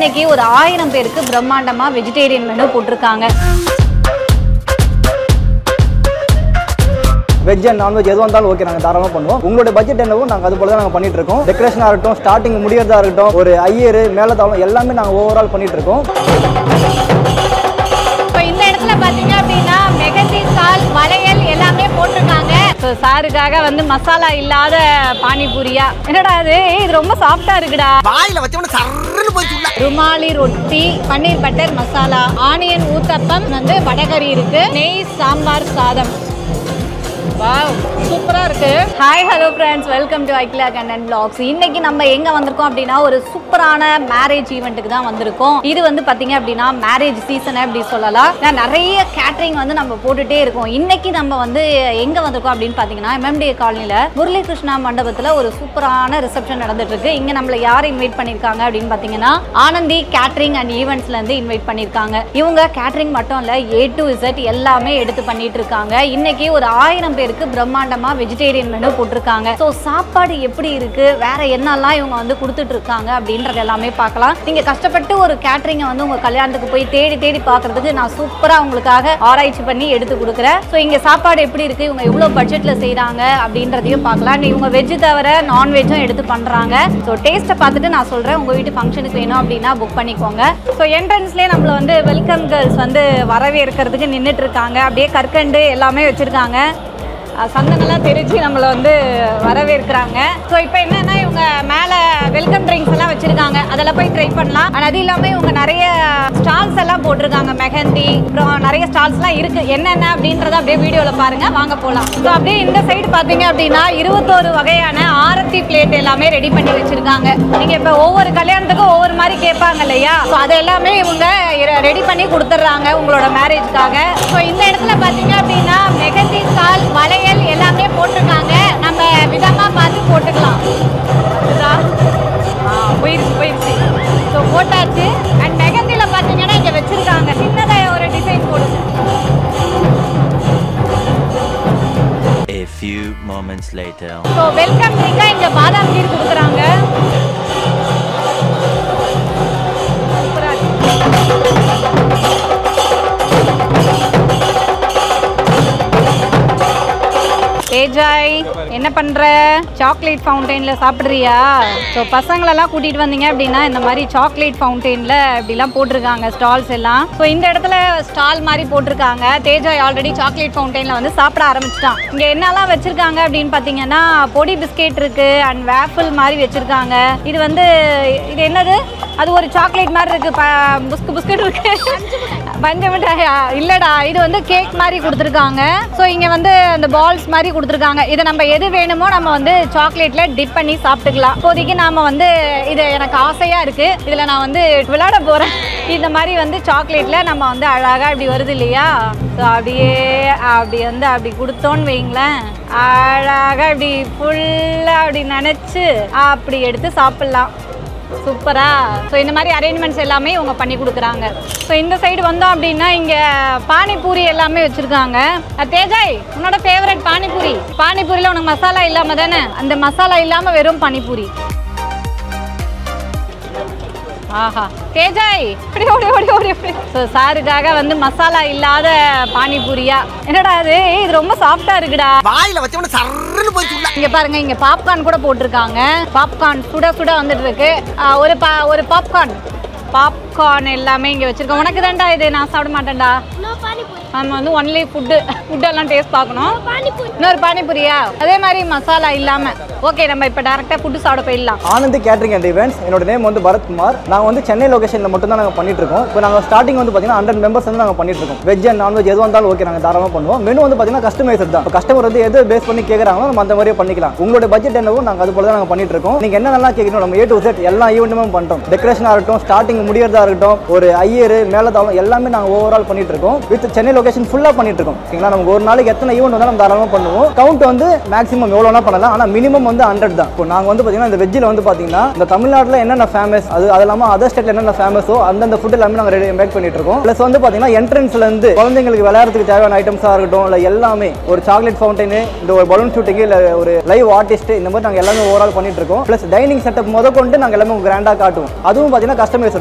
இன்னைக்கு ஒரு ஆயிரம் பேருக்கு பிரம்மாண்டமா வெஜிடேரியன் மெனு போட்டிருக்காங்க வெஜ் அண்ட் நான்வெஜ் எது வந்தாலும் ஓகே நாங்கள் தாராளமாக பண்ணுவோம் உங்களோட பட்ஜெட் என்னவோ நாங்கள் அது போல தான் நாங்கள் பண்ணிட்டு இருக்கோம் டெக்கரேஷனாக இருக்கட்டும் ஸ்டார்டிங் முடியறதா இருக்கட்டும் ஒரு ஐயர் மேலதாளம் எல்லாமே நாங்கள் ஓவரால் பண்ணிட்டு இருக்கோம் இப்போ இந்த இடத்துல பாத்தீங்க அப்படின்னா மெகந்தி சால் வளையல் எல்லாமே போட்டிருக்காங்க ஸோ சாருக்காக வந்து மசாலா இல்லாத பானிபூரியா என்னடா இது ஏய், இது ரொம்ப சாஃப்டா இருக்குடா வாயில வச்சவன சர்ன்னு போய் உள்ள ருமாலி ரொட்டி பன்னீர் பட்டர் மசாலா ஆனியன் ஊத்தப்பம் வந்து வடகரி இருக்கு நெய் சாம்பார் சாதம் வாவ் சூப்பரா இருக்கு hi hello friends welcome to ஐக்லா கண்டன் பிளாக்ஸ் இன்னைக்கு நம்ம எங்க வந்திருக்கோம் அப்படின்னா ஒரு சூப்பரான மேரேஜ் ஈவெண்ட்டுக்கு தான் வந்திருக்கோம் இது வந்து பாத்தீங்க அப்படின்னா மேரேஜ் சீசன் அப்படி சொல்லலாம் நான் நிறைய கேட்டரிங் வந்து நம்ம போட்டுட்டே இருக்கோம் இன்னைக்கு நம்ம வந்து எங்க வந்திருக்கோம் அப்படின்னு பாத்தீங்கன்னா எம்எம்டிஏ காலனில முரளி கிருஷ்ணா மண்டபத்துல ஒரு சூப்பரான ரிசப்ஷன் நடந்துட்டு இருக்கு இங்க நம்மள யார் இன்வைட் பண்ணிருக்காங்க அப்படின்னு பாத்தீங்கன்னா ஆனந்தி கேட்டரிங் அண்ட் ஈவெண்ட்ஸ்ல இருந்து இன்வைட் பண்ணிருக்காங்க இவங்க கேட்டரிங் மட்டும் இல்ல ஏ டு இசட் எல்லாமே எடுத்து பண்ணிட்டு இருக்காங்க இன்னைக்கு ஒரு ஆயிரம் பேருக்கு பிரம்மாண்டமா வெஜிடேரியன் மெனு போட்டிருக்காங்க ஸோ சாப்பாடு எப்படி இருக்கு வேற என்னெல்லாம் இவங்க வந்து கொடுத்துட்டு இருக்காங்க அப்படின்றது எல்லாமே பார்க்கலாம் நீங்க கஷ்டப்பட்டு ஒரு கேட்டரிங்கை வந்து உங்க கல்யாணத்துக்கு போய் தேடி தேடி பார்க்கிறதுக்கு நான் சூப்பரா உங்களுக்காக ஆராய்ச்சி பண்ணி எடுத்து கொடுக்குறேன் ஸோ இங்க சாப்பாடு எப்படி இருக்கு இவங்க எவ்வளவு பட்ஜெட்ல செய்றாங்க அப்படின்றதையும் பார்க்கலாம் இவங்க வெஜ் தவிர நான்வெஜ்ஜும் எடுத்து பண்றாங்க ஸோ டேஸ்ட்டை பார்த்துட்டு நான் சொல்றேன் உங்க வீட்டு ஃபங்க்ஷனுக்கு வேணும் அப்படின்னா புக் பண்ணிக்கோங்க ஸோ என்ட்ரன்ஸ்லேயே நம்மள வந்து வெல்கம் கேர்ள்ஸ் வந்து வரவேற்கிறதுக்கு நின்றுட்டு இருக்காங்க அப்படியே கற்கண்டு எல்லாமே வச்சிருக்காங்க அஹ் சந்தனம்லாம் தெரிச்சு நம்மளை வந்து வரவேற்கிறாங்க ஸோ இப்போ என்னன்னா இவங்க மேலே வெல்கம் ட்ரிங்க்ஸ் எல்லாம் வச்சிருக்காங்க அதெல்லாம் போய் ட்ரை பண்ணலாம் அண்ட் அது இல்லாமல் இவங்க நிறைய ஸ்டால்ஸ் எல்லாம் போட்டிருக்காங்க மெஹந்தி அப்புறம் நிறைய ஸ்டால்ஸ்லாம் இருக்கு என்னென்ன அப்படின்றத அப்படியே வீடியோவில் பாருங்க வாங்க போகலாம் ஸோ அப்படியே இந்த சைடு பார்த்தீங்க அப்படின்னா இருபத்தோரு வகையான ஆரத்தி பிளேட் எல்லாமே ரெடி பண்ணி வச்சிருக்காங்க நீங்க இப்போ ஒவ்வொரு கல்யாணத்துக்கும் ஒவ்வொரு மாதிரி கேட்பாங்க இல்லையா ஸோ அது எல்லாமே இவங்க ரெடி பண்ணி கொடுத்துட்றாங்க உங்களோட மேரேஜ்க்காக ஸோ இந்த இடத்துல பார்த்தீங்க அப்படின்னா மெகந்தி சால் வளையல் எல்லாமே போட்டிருக்காங்க நம்ம விதமா பார்த்து போட்டுக்கலாம் இதா? ஆ, போயிருச்சு போயிருச்சு ஸோ போட்டாச்சு அண்ட் மெகந்தில பார்த்தீங்கன்னா இங்கே வச்சிருக்காங்க சின்னதாக ஒரு டிசைன் போடுங்க A few moments later. So welcome ட்ரிங்காக இங்கே பாதாம் கீர் கொடுக்குறாங்க சூப்பரா இருக்கு. ஏஜாய் என்ன பண்ற சாக்லேட் ஃபவுண்டெயினில் சாப்பிட்றியா ஸோ பசங்களெல்லாம் கூட்டிகிட்டு வந்தீங்க அப்படின்னா இந்த மாதிரி சாக்லேட் ஃபவுண்டெயினில் இப்படிலாம் போட்டிருக்காங்க ஸ்டால்ஸ் எல்லாம் ஸோ இந்த இடத்துல ஸ்டால் மாதிரி போட்டிருக்காங்க தேஜாய் ஆல்ரெடி சாக்லேட் ஃபவுண்டெயினில் வந்து சாப்பிட ஆரம்பிச்சிட்டான் இங்கே என்னெல்லாம் வச்சுருக்காங்க அப்படின்னு பார்த்தீங்கன்னா பொடி பிஸ்கெட் இருக்குது அண்ட் வேஃபிள் மாதிரி வச்சுருக்காங்க இது வந்து இது என்னது அது ஒரு சாக்லேட் மாதிரி இருக்குது ப புஸ்கு பிஸ்கட் இருக்கு பஞ்சு மிட்டாயா இல்லடா இது வந்து கேக் மாதிரி கொடுத்துருக்காங்க ஸோ இங்கே வந்து அந்த பால்ஸ் மாதிரி கொடுத்துருக்காங்க இதை நம்ம எது வேணுமோ நம்ம வந்து சாக்லேட்ல டிப் பண்ணி சாப்பிட்டுக்கலாம் இப்போதைக்கு நாம வந்து இது எனக்கு ஆசையாக இருக்குது இதில் நான் வந்து விளையாட போகிறேன் இந்த மாதிரி வந்து சாக்லேட்ல நம்ம வந்து அழகாக இப்படி வருது இல்லையா ஸோ அப்படியே அப்படி வந்து அப்படி கொடுத்தோன்னு வைங்களேன் அழகாக இப்படி ஃபுல்லாக அப்படி நினச்சி அப்படி எடுத்து சாப்பிட்லாம் சூப்பரா ஸோ இந்த மாதிரி அரேஞ்ச்மெண்ட்ஸ் எல்லாமே இவங்க பண்ணி கொடுக்குறாங்க ஸோ இந்த சைடு வந்தோம் அப்படின்னா இங்கே பானிபூரி எல்லாமே வச்சுருக்காங்க தேஜாய் உன்னோட ஃபேவரட் பானிபூரி பானிபூரியில் உனக்கு மசாலா இல்லாமல் தானே அந்த மசாலா இல்லாமல் வெறும் பானிபூரி ஆஹா தேஜாய் இப்படி ஓடி ஓடி ஓடி ஓடி ஸோ சாருக்காக வந்து மசாலா இல்லாத பானிபூரியா என்னடா இது ஏய், இது ரொம்ப சாஃப்டா இருக்குடா வாயில வச்சவன சர்ன்னு போய் உள்ள இங்க பாருங்க இங்க பாப்கார்ன் கூட போட்டிருக்காங்க பாப்கார்ன் சுட சுட வந்துட்டு இருக்கு ஆ, ஒரு பா ஒரு பாப்கார்ன் பாப்கார்ன் எல்லாமே இங்க வச்சிருக்கோம் உனக்கு தான்டா இது நான் சாப்பிட மாட்டேன்டா நம்ம வந்து ஒன்லி ஃபுட்டு ஃபுட்டெல்லாம் டேஸ்ட் பார்க்கணும் இன்னொரு பானிபூரியா அதே மாதிரி மசாலா இல்லாம ஓகே நம்ம இப்போ டேரெக்டாக ஃபுட்டு சாப்பிட போயிடலாம் ஆனந்த் கேட்டரிங் அண்ட் ஈவெண்ட்ஸ் என்னோட நேம் வந்து பரத்குமார் நாங்கள் வந்து சென்னை லொகேஷனில் மட்டும் தான் நாங்கள் பண்ணிட்டு இருக்கோம் இப்போ நாங்கள் ஸ்டார்டிங் வந்து பார்த்தீங்கன்னா ஹண்ட்ரட் மெம்பர்ஸ் வந்து நாங்கள் பண்ணிட்டு இருக்கோம் வெஜ் அண்ட் நான்வெஜ் எது வந்தாலும் ஓகே நாங்கள் தாராளமாக பண்ணுவோம் மெனு வந்து பார்த்தீங்கன்னா கஸ்டமைசர் தான் இப்போ கஸ்டமர் வந்து எது பேஸ் பண்ணி கேட்குறாங்களோ நம்ம அந்த மாதிரியே பண்ணிக்கலாம் உங்களோட பட்ஜெட் என்னவோ நாங்கள் அது போல தான் நாங்கள் பண்ணிட்டு இருக்கோம் நீங்கள் என்னென்னலாம் கேட்கணும் நம்ம ஏ டு செட் எல்லா ஈவெண்ட்டுமே பண்ணுறோம் டெக்கரேஷனாக இருக்கட்டும் ஸ்டார்டிங் முடியறதா இருக்கட்டும் ஒரு ஐயர் மேலதாளம் எல்லாமே நாங்கள் ஓவரால் பண்ணிட்டு இருக்கோம் வித் சென்னை லொகேஷன் ஃபுல்லாக பண்ணிட்டு இருக்கோம் ஓகேங்களா நமக்கு ஒரு நாளைக்கு எத்தனை ஈவெண்ட் வந்தாலும் நம்ம தாராளமாக பண்ணுவோம் கவுண்ட் வந்து மேக்ஸிமம் எவ்வளோனா பண்ணலாம் ஆனால் மினிமம் வந்து ஹண்ட்ரட் தான் இப்போ நாங்கள் வந்து பார்த்தீங்கன்னா இந்த வெஜ்ஜில் வந்து பார்த்தீங்கன்னா இந்த தமிழ்நாட்டில் என்னென்ன ஃபேமஸ் அது அது இல்லாமல் அதர் ஸ்டேட்டில் என்னென்ன ஃபேமஸோ அந்தந்த ஃபுட் எல்லாமே நாங்கள் ரெடி மேக் பண்ணிட்டு இருக்கோம் ப்ளஸ் வந்து பார்த்தீங்கன்னா என்ட்ரன்ஸ்ல இருந்து குழந்தைங்களுக்கு விளையாடுறதுக்கு தேவையான ஐட்டம்ஸாக இருக்கட்டும் இல்லை எல்லாமே ஒரு சாக்லேட் ஃபவுண்டைனு இந்த ஒரு பலூன் ஷூட்டிங் இல்லை ஒரு லைவ் ஆர்டிஸ்ட் இந்த மாதிரி நாங்கள் எல்லாமே ஓவரால் பண்ணிட்டு இருக்கோம் ப்ளஸ் டைனிங் செட்டப் முத கொண்டு நாங்கள் எல்லாமே கிராண்டாக காட்டுவோம் அதுவும் பார்த்தீங்கன்னா கஸ்டமைசர்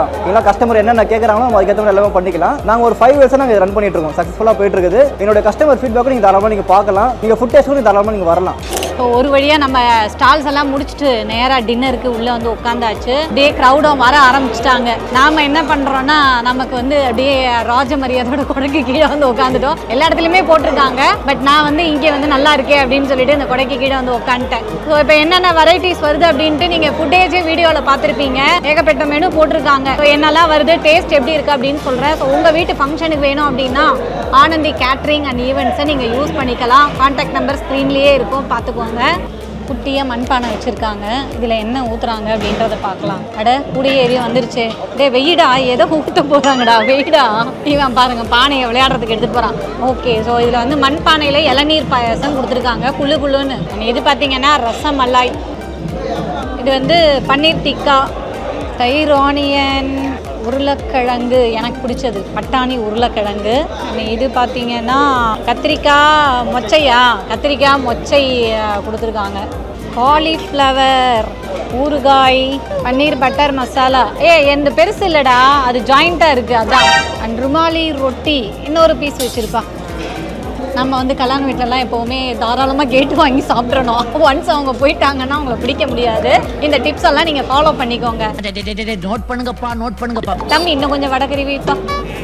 தான் ஏன்னா கஸ்டமர் என்னென்ன கேட்குறாங்களோ நம்ம அதுக்கேற்ற மாதிரி எல்லாமே பண்ணிக்கலாம் நாங்கள் ஒரு ஃபைவ் இயர்ஸாக நாங்கள் ரன் பண்ணிட்டு இருக்கோம் சக்ஸஸ்ஃபுல்லாக போயிட்டு இருக்குது என்னோட கஸ்டமர் ஃபீட்பேக்கும் நீங்கள் தாராளமாக நீங்கள் பார்க்கலாம் நீங்கள் ஃபுட் டேஸ்ட் கூட தாராளமாக நீங்கள் வரலாம் ஸோ ஒரு வழியாக நம்ம ஸ்டால்ஸ் எல்லாம் முடிச்சுட்டு நேராக டின்னருக்கு உள்ளே வந்து உட்காந்தாச்சு அப்படியே க்ரௌடும் வர ஆரம்பிச்சிட்டாங்க நாம் என்ன பண்ணுறோன்னா நமக்கு வந்து அப்படியே ராஜ மரியாதையோட கொடைக்கு கீழே வந்து உட்காந்துட்டோம் எல்லா இடத்துலையுமே போட்டிருக்காங்க பட் நான் வந்து இங்கே வந்து நல்லா இருக்கே அப்படின்னு சொல்லிட்டு இந்த கொடைக்கு கீழே வந்து உட்காந்துட்டேன் ஸோ இப்போ என்னென்ன வெரைட்டிஸ் வருது அப்படின்ட்டு நீங்கள் ஃபுட்டேஜே வீடியோவில் பார்த்துருப்பீங்க ஏகப்பட்ட மெனு போட்டிருக்காங்க ஸோ என்னெல்லாம் வருது டேஸ்ட் எப்படி இருக்குது அப்படின்னு சொல்கிறேன் ஸோ உங்கள் வீட்டு ஃபங்க்ஷனுக்கு வேணும் அப்படின்னா ஆனந்தி கேட்ரிங் அண்ட் ஈவெண்ட்ஸை நீங்கள் யூஸ் பண்ணிக்கலாம் கான்டாக்ட் நம்பர் ஸ்க்ரீன்லேயே இருக்கும் பார்த்துக்கோங்க குட்டியாக மண்பானை வச்சுருக்காங்க இதில் என்ன ஊற்றுறாங்க அப்படின்றத பார்க்கலாம் அட கூடிய ஏரியா வந்துருச்சு டே வெயிடா ஏதோ ஊற்ற போகிறாங்கடா வெயிடா இவன் பாருங்க பானையை விளையாடுறதுக்கு எடுத்துகிட்டு போகிறான் ஓகே ஸோ இதில் வந்து மண்பானையில் இளநீர் பாயாசம் கொடுத்துருக்காங்க குழு குழுன்னு இது பார்த்தீங்கன்னா ரசமலாய் இது வந்து பன்னீர் டிக்கா தயிர் ஆனியன் உருளைக்கிழங்கு எனக்கு பிடிச்சது பட்டாணி உருளைக்கிழங்கு and இது பார்த்தீங்கன்னா கத்திரிக்காய் மொச்சையா கத்திரிக்காய் மொச்சை அஹ், கொடுத்துருக்காங்க காலிஃப்ளவர் ஊறுகாய் பன்னீர் பட்டர் மசாலா ஏ எந்த பெருசு இல்லைடா அது ஜாயிண்ட்டாக இருக்குது அதான் அண்ட் ருமாலி ரொட்டி இன்னொரு பீஸ் வச்சுருப்பா நம்ம வந்து கல்யாண வீட்டிலலாம் எப்போவுமே தாராளமாக கேட்டு வாங்கி சாப்பிட்றணும் ஒன்ஸ் அவங்க போயிட்டாங்கன்னா அவங்கள பிடிக்க முடியாது இந்த டிப்ஸ் எல்லாம் நீங்கள் ஃபாலோ பண்ணிக்கோங்க நோட் பண்ணுங்கப்பா நோட் பண்ணுங்கப்பா தம்பி இன்னும் கொஞ்சம் வடகறி வீட்டா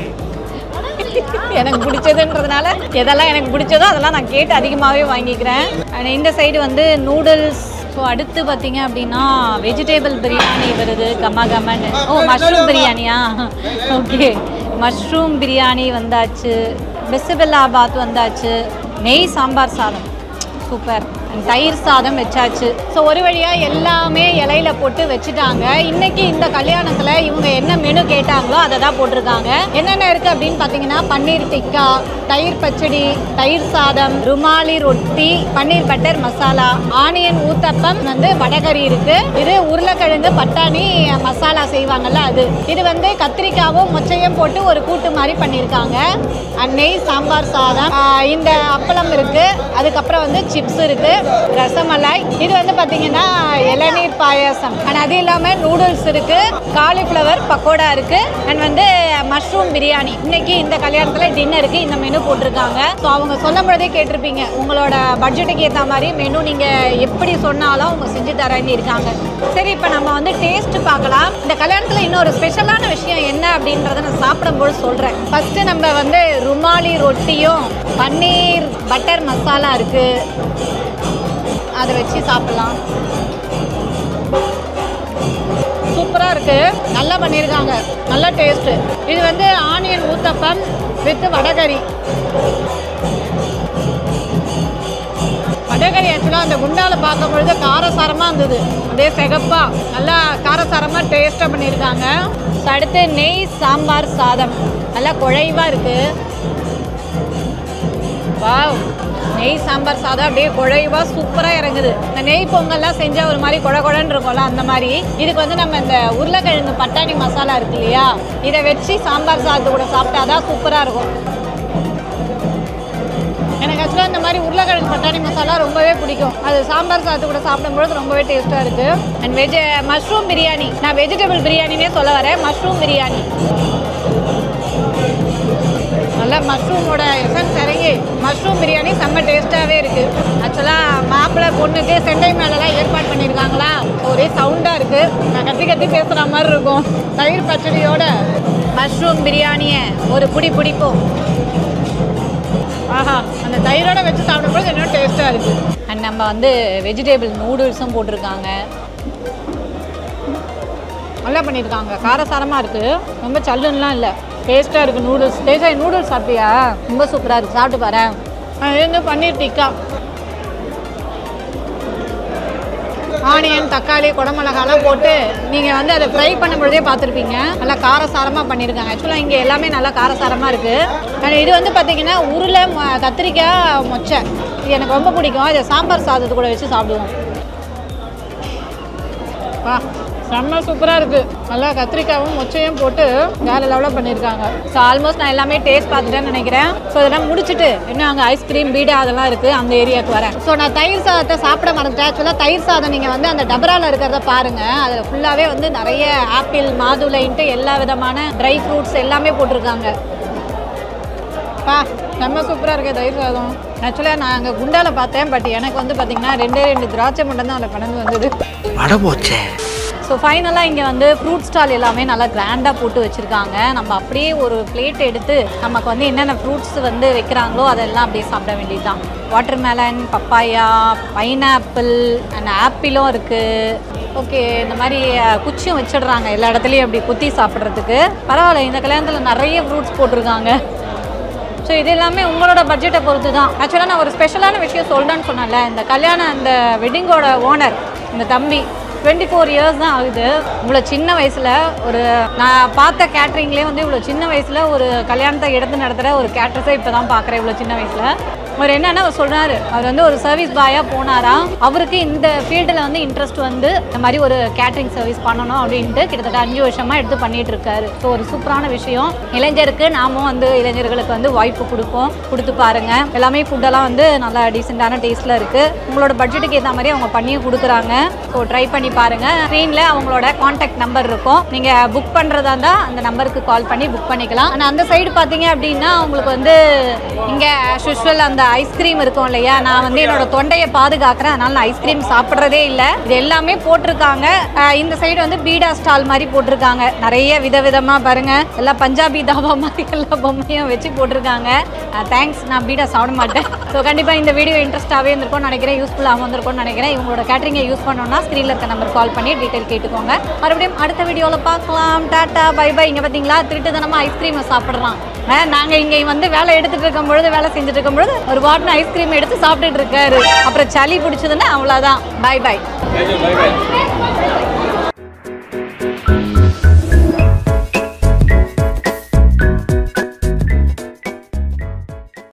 எனக்கு பிடிச்சதுன்றதுனால எதெல்லாம் எனக்கு பிடிச்சதோ அதெல்லாம் நான் கேட்டு அதிகமாகவே வாங்கிக்கிறேன் அண்ட் இந்த சைடு வந்து நூடுல்ஸ் ஸோ அடுத்து பார்த்தீங்க அப்படின்னா வெஜிடேபிள் பிரியாணி வருது கம்மா கம்மன்னு ஓ மஷ்ரூம் பிரியாணியா ஓகே மஷ்ரூம் பிரியாணி வந்தாச்சு பெசபெல்லாபாத் வந்தாச்சு நெய் சாம்பார் சாதம் சூப்பர் தயிர் சாதம் வச்சாச்சு ஸோ ஒரு வழியாக எல்லாமே இலையில போட்டு வச்சுட்டாங்க இன்னைக்கு இந்த கல்யாணத்தில் இவங்க என்ன மெனு கேட்டாங்களோ அதை தான் போட்டிருக்காங்க என்னென்ன இருக்குது அப்படின்னு பார்த்தீங்கன்னா பன்னீர் டிக்கா தயிர் பச்சடி தயிர் சாதம் ருமாலி ரொட்டி பன்னீர் பட்டர் மசாலா ஆனியன் ஊத்தப்பம் வந்து வடகறி இருக்கு இது உருளைக்கிழங்கு பட்டாணி மசாலா செய்வாங்கல்ல அது இது வந்து கத்திரிக்காவும் மொச்சையும் போட்டு ஒரு கூட்டு மாதிரி பண்ணியிருக்காங்க அண்ட் நெய் சாம்பார் சாதம் ஆஹ் இந்த அப்பளம் இருக்கு அதுக்கப்புறம் வந்து சிப்ஸ் இருக்கு ரசமலாய் இது வந்து பார்த்தீங்கன்னா இளநீர் பாயாசம் அண்ட் அது இல்லாமல் நூடுல்ஸ் இருக்கு காலிஃப்ளவர் பக்கோடா இருக்கு அண்ட் வந்து மஷ்ரூம் பிரியாணி இன்னைக்கு இந்த கல்யாணத்தில் டின்னருக்கு இந்த மெனு போட்டிருக்காங்க ஸோ அவங்க சொல்லும் பொழுதே கேட்டிருப்பீங்க உங்களோட பட்ஜெட்டுக்கு ஏற்ற மாதிரி மெனு நீங்கள் எப்படி சொன்னாலும் அவங்க செஞ்சு தரேன்னு இருக்காங்க சரி இப்போ நம்ம வந்து டேஸ்ட் பார்க்கலாம் இந்த கல்யாணத்தில் இன்னொரு ஸ்பெஷலான விஷயம் என்ன அப்படின்றத நான் சாப்பிடும்போது சொல்கிறேன் ஃபஸ்ட்டு நம்ம வந்து ருமாலி ரொட்டியும் பன்னீர் பட்டர் மசாலா இருக்குது அதை வச்சு சாப்பிட்லாம் சூப்பராக இருக்குது நல்லா பண்ணியிருக்காங்க நல்ல டேஸ்ட்டு இது வந்து ஆனியன் ஊத்தப்பம் வித் வடகரி வடகரி ஆக்சுவலாக அந்த குண்டால பார்க்கும் பொழுது காரசாரமாக இருந்தது அப்படியே சிகப்பா நல்லா காரசாரமாக டேஸ்ட்டாக பண்ணியிருக்காங்க So, அடுத்து நெய் சாம்பார் சாதம் நல்லா குழைவாக இருக்குது வாவ் நெய் சாம்பார் சாதம் அப்படியே குழைவா சூப்பராக இறங்குது இந்த நெய் பொங்கல்லாம் செஞ்சால் ஒரு மாதிரி குழ குழன்னு இருக்கும்ல அந்த மாதிரி இதுக்கு வந்து நம்ம இந்த உருளைக்கிழங்கு பட்டாணி மசாலா இருக்கு இல்லையா இதை வச்சு சாம்பார் சாதத்து கூட சாப்பிட்டா தான் சூப்பராக இருக்கும் எனக்கு ஆக்சுவலாக இந்த மாதிரி உருளைக்கிழங்கு பட்டாணி மசாலா ரொம்பவே பிடிக்கும் அது சாம்பார் சாதத்து கூட சாப்பிடும்போது ரொம்பவே டேஸ்ட்டாக இருக்குது அண்ட் வெஜ் மஷ்ரூம் பிரியாணி நான் வெஜிடபிள் பிரியாணினே சொல்ல வரேன் மஷ்ரூம் பிரியாணி நல்லா மஷ்ரூமோட எசன்ஸ் இறங்கி மஷ்ரூம் பிரியாணி செம்ம டேஸ்ட்டாகவே இருக்குது ஆக்சுவலாக மாப்பிள்ளை பொண்ணுக்கு செண்டை மேலெலாம் ஏற்பாடு பண்ணியிருக்காங்களா ஒரே சவுண்டாக இருக்குது நான் கத்தி கத்தி பேசுகிற மாதிரி இருக்கும் தயிர் பச்சடியோட மஷ்ரூம் பிரியாணியை ஒரு புடி பிடிப்போம் ஆஹா அந்த தயிரோட வச்சு சாப்பிடும்போது இன்னும் டேஸ்ட்டாக இருக்குது அண்ட் நம்ம வந்து வெஜிடபிள் நூடுல்ஸும் போட்டிருக்காங்க நல்லா பண்ணியிருக்காங்க காரசாரமாக இருக்குது ரொம்ப சல்லுன்னுலாம் இல்லை டேஸ்ட்டாக இருக்குது நூடுல்ஸ் டேஸ்டாக நூடுல்ஸ் சாப்பிட்டியா ரொம்ப சூப்பராக இருக்குது சாப்பிட்டு பாரு இது வந்து பன்னீர் டிக்கா ஆனியன் தக்காளி குடமிளகாலாம் போட்டு நீங்கள் வந்து அதை ஃப்ரை பண்ணும்பொழுதே பார்த்துருப்பீங்க நல்லா காரசாரமாக பண்ணியிருக்காங்க ஆக்சுவலாக இங்கே எல்லாமே நல்லா காரசாரமாக இருக்குது அண்ட் இது வந்து பார்த்தீங்கன்னா உருளை மொ- கத்திரிக்காய் மொச்சை இது எனக்கு ரொம்ப பிடிக்கும் இதை சாம்பார் சாதத்து கூட வச்சு சாப்பிடுவோம் வா செம்ம சூப்பராக இருக்குது நல்லா கத்திரிக்காயும் மொச்சையும் போட்டு வேற லெவலில் பண்ணியிருக்காங்க ஸோ ஆல்மோஸ்ட் நான் எல்லாமே டேஸ்ட் பார்த்துட்டேன்னு நினைக்கிறேன் ஸோ இதெல்லாம் முடிச்சுட்டு இன்னும் அங்கே ஐஸ்கிரீம் பீடா அதெல்லாம் இருக்குது அந்த ஏரியாவுக்கு வரேன் ஸோ நான் தயிர் சாதத்தை சாப்பிட மறந்துட்டேன் ஆக்சுவலாக தயிர் சாதம் நீங்கள் வந்து அந்த டபரால இருக்கிறத பாருங்கள் அதில் ஃபுல்லாகவே வந்து நிறைய ஆப்பிள் மாதுளைன்ட்டு எல்லா விதமான ட்ரை ஃப்ரூட்ஸ் எல்லாமே போட்டிருக்காங்க பா செம்ம சூப்பராக இருக்குது தயிர் சாதம் ஆக்சுவலாக நான் அங்கே குண்டால பார்த்தேன் பட் எனக்கு வந்து பார்த்தீங்கன்னா ரெண்டே ரெண்டு திராட்சை மட்டும் தான் அதில் கலந்து வந்தது ஸோ ஃபைனலாக இங்கே வந்து ஃப்ரூட் ஸ்டால் எல்லாமே நல்லா கிராண்டாக போட்டு வச்சுருக்காங்க நம்ம அப்படியே ஒரு பிளேட் எடுத்து நமக்கு வந்து என்னென்ன ஃப்ரூட்ஸ் வந்து வைக்கிறாங்களோ அதெல்லாம் அப்படியே சாப்பிட வேண்டியதுதான் watermelon papaya pineapple and ஆப்பிளும் இருக்குது ஓகே இந்த மாதிரி அஹ், குச்சியும் வச்சிடுறாங்க எல்லா இடத்துலையும் அப்படி குத்தி சாப்பிட்றதுக்கு பரவாயில்ல இந்த கல்யாணத்தில் நிறைய ஃப்ரூட்ஸ் போட்டிருக்காங்க ஸோ இது எல்லாமே உங்களோட பட்ஜெட்டை பொறுத்து தான் ஆக்சுவலாக நான் ஒரு ஸ்பெஷலான விஷயம் சொல்கிறேன்னு சொன்னேன்ல இந்த கல்யாணம் அந்த வெட்டிங்கோட ஓனர் இந்த தம்பி டுவெண்ட்டி ஃபோர் இயர்ஸ் தான் ஆகுது இவ்வளோ சின்ன வயசில் ஒரு நான் பார்த்த கேட்ரிங்லேயே வந்து இவ்வளோ சின்ன வயசில் ஒரு கல்யாணத்தை எடுத்து நடத்துகிற ஒரு கேட்ரஸை இப்போ தான் பார்க்குறேன் இவ்வளோ சின்ன வயசில் அவர் என்னன்னா அவர் சொல்றாரு அவர் வந்து ஒரு சர்வீஸ் பாயா போனாராம் அவருக்கு இந்த ஃபீல்டில் வந்து இன்ட்ரெஸ்ட் வந்து இந்த மாதிரி ஒரு கேட்டரிங் சர்வீஸ் பண்ணணும் அப்படின்ட்டு கிட்டத்தட்ட அஞ்சு வருஷமா எடுத்து பண்ணிட்டு இருக்காரு ஸோ ஒரு சூப்பரான விஷயம் இளைஞருக்கு நாமும் வந்து இளைஞர்களுக்கு வந்து வாய்ப்பு கொடுப்போம் கொடுத்து பாருங்க எல்லாமே ஃபுட்டெல்லாம் வந்து நல்லா டீசெண்டான டேஸ்ட்ல இருக்கு உங்களோட பட்ஜெட்டுக்கு ஏற்ற மாதிரி அவங்க பண்ணியும் கொடுக்குறாங்க ஸோ ட்ரை பண்ணி பாருங்க ஸ்க்ரீன்ல அவங்களோட காண்டாக்ட் நம்பர் இருக்கும் நீங்க புக் பண்றதா இருந்தா அந்த நம்பருக்கு கால் பண்ணி புக் பண்ணிக்கலாம் ஆனால் அந்த சைடு பார்த்தீங்க அப்படின்னா உங்களுக்கு வந்து இங்க ஆஸ் யூஷுவல் அந்த ஐஸ்கிரீம் இருக்கும் இல்லையா நான் வந்து என்னோட தொண்டையை பாதுகாக்கிறேன் அதனால நான் ஐஸ்கிரீம் சாப்பிட்றதே இல்லை இது எல்லாமே போட்டிருக்காங்க அஹ் இந்த சைடு வந்து பீடா ஸ்டால் மாதிரி போட்டிருக்காங்க நிறைய விதவிதமா பாருங்க எல்லாம் பஞ்சாபி தாபா மாதிரி எல்லா பொம்மையும் வச்சு போட்டிருக்காங்க தேங்க்ஸ் நான் பீடா சாப்பிட மாட்டேன் ஸோ கண்டிப்பாக இந்த வீடியோ இன்ட்ரெஸ்ட்டாகவே இருந்திருக்கும்னு நினைக்கிறேன் யூஸ்ஃபுல்லாக வந்திருக்கும்னு நினைக்கிறேன் இவங்களோட கேட்டரிங்கை யூஸ் பண்ணோம்னா ஸ்க்ரீனில் இருக்க நம்பர் கால் பண்ணி டீட்டெயில் கேட்டுக்கோங்க மறுபடியும் அடுத்த வீடியோவில் பார்க்கலாம் டாட்டா பை பை இங்கே பார்த்தீங்களா திருட்டுத்தனமாக ஐஸ்கிரீமை சாப்பிட்றோம் நாங்கள் இங்கே வந்து வேலை எடுத்துட்டு இருக்கும் பொழுது வேலை செஞ்சுட்டு இருக்கும் பொழுது ஒரு வாட்டில் ஐஸ்கிரீம் எடுத்து சாப்பிட்டுட்டு இருக்காரு அப்புறம் சளி பிடிச்சதுன்னா அவ்வளோதான் பை பை